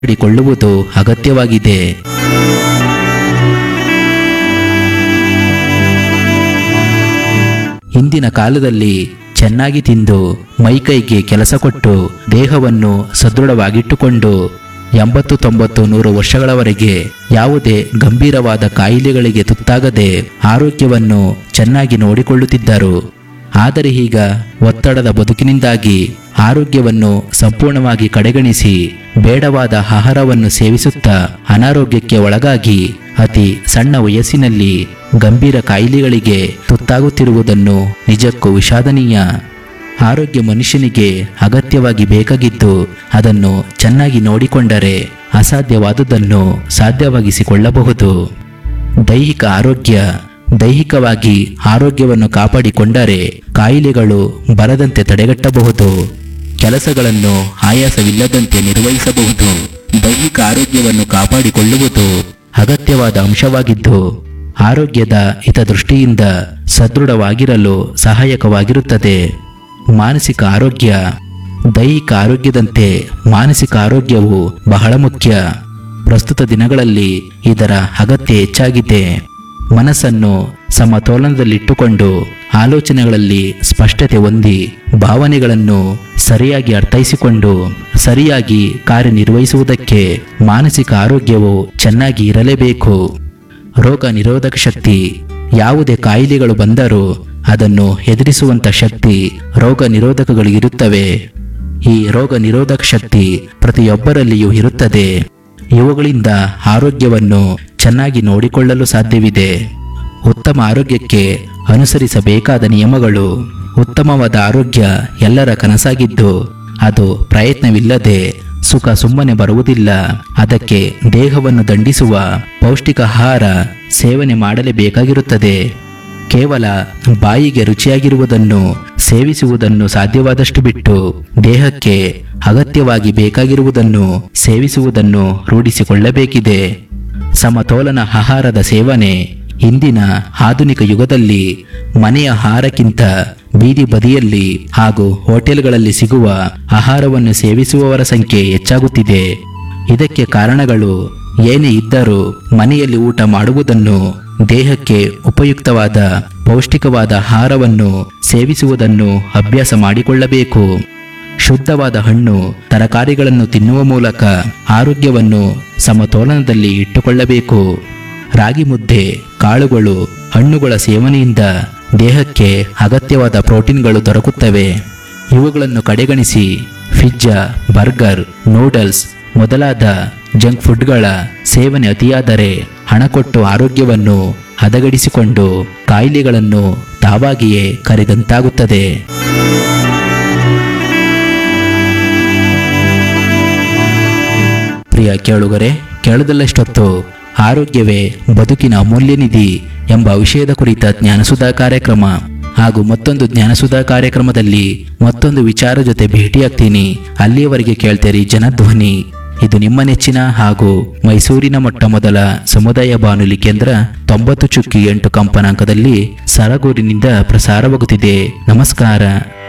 ಕಾಪಾಡಿಕೊಳ್ಳುವುದು ಅಗತ್ಯವಾಗಿದೆ ಹಿಂದಿನ ಕಾಲದಲ್ಲಿ ಚೆನ್ನಾಗಿ ತಿಂದು ಮೈಕೈಗೆ ಕೆಲಸ ಕೊಟ್ಟು ದೇಹವನ್ನು ಸದೃಢವಾಗಿಟ್ಟುಕೊಂಡು ಎಂಬತ್ತು ತೊಂಬತ್ತು ನೂರು ವರ್ಷಗಳವರೆಗೆ ಯಾವುದೇ ಗಂಭೀರವಾದ ಕಾಯಿಲೆಗಳಿಗೆ ತುತ್ತಾಗದೆ ಆರೋಗ್ಯವನ್ನು ಚೆನ್ನಾಗಿ ನೋಡಿಕೊಳ್ಳುತ್ತಿದ್ದರು ಆದರೆ ಈಗ ಒತ್ತಡದ ಬದುಕಿನಿಂದಾಗಿ ಆರೋಗ್ಯವನ್ನು ಸಂಪೂರ್ಣವಾಗಿ ಕಡೆಗಣಿಸಿ ಬೇಡವಾದ ಆಹಾರವನ್ನು ಸೇವಿಸುತ್ತಾ ಅನಾರೋಗ್ಯಕ್ಕೆ ಒಳಗಾಗಿ ಅತಿ ಸಣ್ಣ ವಯಸ್ಸಿನಲ್ಲಿ ಗಂಭೀರ ಕಾಯಿಲೆಗಳಿಗೆ ತುತ್ತಾಗುತ್ತಿರುವುದನ್ನು ನಿಜಕ್ಕೂ ವಿಷಾದನೀಯ ಆರೋಗ್ಯ ಮನುಷ್ಯನಿಗೆ ಅಗತ್ಯವಾಗಿ ಬೇಕಾಗಿದ್ದು ಅದನ್ನು ಚೆನ್ನಾಗಿ ನೋಡಿಕೊಂಡರೆ ಅಸಾಧ್ಯವಾದುದನ್ನು ಸಾಧ್ಯವಾಗಿಸಿಕೊಳ್ಳಬಹುದು ದೈಹಿಕ ಆರೋಗ್ಯ ದೈಹಿಕವಾಗಿ ಆರೋಗ್ಯವನ್ನು ಕಾಪಾಡಿಕೊಂಡರೆ ಕಾಯಿಲೆಗಳು ಬರದಂತೆ ತಡೆಗಟ್ಟಬಹುದು ಕೆಲಸಗಳನ್ನು ಆಯಾಸವಿಲ್ಲದಂತೆ ನಿರ್ವಹಿಸಬಹುದು ದೈಹಿಕ ಆರೋಗ್ಯವನ್ನು ಕಾಪಾಡಿಕೊಳ್ಳುವುದು ಅಗತ್ಯವಾದ ಅಂಶವಾಗಿದ್ದು ಆರೋಗ್ಯದ ಹಿತದೃಷ್ಟಿಯಿಂದ ಸದೃಢವಾಗಿರಲು ಸಹಾಯಕವಾಗಿರುತ್ತದೆ ಮಾನಸಿಕ ಆರೋಗ್ಯ ದೈಹಿಕ ಆರೋಗ್ಯದಂತೆ ಮಾನಸಿಕ ಆರೋಗ್ಯವು ಬಹಳ ಮುಖ್ಯ ಪ್ರಸ್ತುತ ದಿನಗಳಲ್ಲಿ ಇದರ ಅಗತ್ಯ ಹೆಚ್ಚಾಗಿದೆ ಮನಸ್ಸನ್ನು ಸಮತೋಲನದಲ್ಲಿಟ್ಟುಕೊಂಡು ಆಲೋಚನೆಗಳಲ್ಲಿ ಸ್ಪಷ್ಟತೆ ಹೊಂದಿ ಭಾವನೆಗಳನ್ನು ಸರಿಯಾಗಿ ಅರ್ಥೈಸಿಕೊಂಡು ಸರಿಯಾಗಿ ಕಾರ್ಯನಿರ್ವಹಿಸುವುದಕ್ಕೆ ಮಾನಸಿಕ ಆರೋಗ್ಯವು ಚೆನ್ನಾಗಿ ಇರಲೇಬೇಕು ರೋಗ ನಿರೋಧಕ ಶಕ್ತಿ ಯಾವುದೇ ಕಾಯಿಲೆಗಳು ಬಂದರೂ ಅದನ್ನು ಎದುರಿಸುವಂತ ಶಕ್ತಿ ರೋಗ ನಿರೋಧಕಗಳಿಗಿರುತ್ತವೆ ಈ ರೋಗ ನಿರೋಧಕ ಶಕ್ತಿ ಪ್ರತಿಯೊಬ್ಬರಲ್ಲಿಯೂ ಇರುತ್ತದೆ ಇವುಗಳಿಂದ ಆರೋಗ್ಯವನ್ನು ಚೆನ್ನಾಗಿ ನೋಡಿಕೊಳ್ಳಲು ಸಾಧ್ಯವಿದೆ ಉತ್ತಮ ಆರೋಗ್ಯಕ್ಕೆ ಅನುಸರಿಸಬೇಕಾದ ನಿಯಮಗಳು ಉತ್ತಮವಾದ ಆರೋಗ್ಯ ಎಲ್ಲರ ಕನಸಾಗಿದ್ದು ಅದು ಪ್ರಯತ್ನವಿಲ್ಲದೆ ಸುಖ ಸುಮ್ಮನೆ ಬರುವುದಿಲ್ಲ ಅದಕ್ಕೆ ದೇಹವನ್ನು ದಂಡಿಸುವ ಪೌಷ್ಟಿಕ ಆಹಾರ ಸೇವನೆ ಮಾಡಲೇಬೇಕಾಗಿರುತ್ತದೆ ಕೇವಲ ಬಾಯಿಗೆ ರುಚಿಯಾಗಿರುವುದನ್ನು ಸೇವಿಸುವುದನ್ನು ಸಾಧ್ಯವಾದಷ್ಟು ಬಿಟ್ಟು ದೇಹಕ್ಕೆ ಅಗತ್ಯವಾಗಿ ಬೇಕಾಗಿರುವುದನ್ನು ಸೇವಿಸುವುದನ್ನು ರೂಢಿಸಿಕೊಳ್ಳಬೇಕಿದೆ ಸಮತೋಲನ ಆಹಾರದ ಸೇವನೆ ಇಂದಿನ ಆಧುನಿಕ ಯುಗದಲ್ಲಿ ಮನೆಯ ಆಹಾರಕ್ಕಿಂತ ಬೀದಿ ಬದಿಯಲ್ಲಿ ಹಾಗೂ ಹೋಟೆಲ್ಗಳಲ್ಲಿ ಸಿಗುವ ಆಹಾರವನ್ನು ಸೇವಿಸುವವರ ಸಂಖ್ಯೆ ಹೆಚ್ಚಾಗುತ್ತಿದೆ ಇದಕ್ಕೆ ಕಾರಣಗಳು ಏನೇ ಇದ್ದರೂ ಮನೆಯಲ್ಲಿ ಊಟ ಮಾಡುವುದನ್ನು ದೇಹಕ್ಕೆ ಉಪಯುಕ್ತವಾದ ಪೌಷ್ಟಿಕವಾದ ಆಹಾರವನ್ನು ಸೇವಿಸುವುದನ್ನು ಅಭ್ಯಾಸ ಮಾಡಿಕೊಳ್ಳಬೇಕು ಶುದ್ಧವಾದ ಹಣ್ಣು ತರಕಾರಿಗಳನ್ನು ತಿನ್ನುವ ಮೂಲಕ ಆರೋಗ್ಯವನ್ನು ಸಮತೋಲನದಲ್ಲಿ ಇಟ್ಟುಕೊಳ್ಳಬೇಕು ರಾಗಿ ಮುದ್ದೆ ಕಾಳುಗಳು ಹಣ್ಣುಗಳ ಸೇವನೆಯಿಂದ ದೇಹಕ್ಕೆ ಅಗತ್ಯವಾದ ಪ್ರೋಟೀನ್ಗಳು ದೊರಕುತ್ತವೆ ಇವುಗಳನ್ನು ಕಡೆಗಣಿಸಿ ಪಿಜ್ಜಾ ಬರ್ಗರ್ ನೂಡಲ್ಸ್ ಮೊದಲಾದ ಜಂಕ್ ಫುಡ್ಗಳ ಸೇವನೆ ಅತಿಯಾದರೆ ಹಣ ಕೊಟ್ಟು ಆರೋಗ್ಯವನ್ನು ಹದಗಡಿಸಿಕೊಂಡು ಕಾಯಿಲೆಗಳನ್ನು ತಾವಾಗಿಯೇ ಕರೆದಂತಾಗುತ್ತದೆ ಪ್ರಿಯ ಕೇಳುಗರೆ ಕೇಳದಲ್ಲಷ್ಟೊತ್ತು ಆರೋಗ್ಯವೇ ಬದುಕಿನ ಅಮೂಲ್ಯ ನಿಧಿ ಎಂಬ ವಿಷಯದ ಕುರಿತ ಜ್ಞಾನಸುಧಾ ಕಾರ್ಯಕ್ರಮ ಹಾಗೂ ಮತ್ತೊಂದು ಜ್ಞಾನಸುಧಾ ಕಾರ್ಯಕ್ರಮದಲ್ಲಿ ಮತ್ತೊಂದು ವಿಚಾರ ಜೊತೆ ಭೇಟಿಯಾಗ್ತೀನಿ ಅಲ್ಲಿಯವರೆಗೆ ಕೇಳ್ತೇರಿ ಜನಧ್ವನಿ ಇದು ನಿಮ್ಮ ನೆಚ್ಚಿನ ಹಾಗೂ ಮೈಸೂರಿನ ಮೊಟ್ಟ ಮೊದಲ ಸಮುದಾಯ ಬಾನುಲಿ ಕೇಂದ್ರ ತೊಂಬತ್ತು ಚುಕ್ಕಿ ಎಂಟು ಕಂಪನಾಂಕದಲ್ಲಿ ಸರಗೂರಿನಿಂದ ಪ್ರಸಾರವಾಗುತ್ತಿದೆ ನಮಸ್ಕಾರ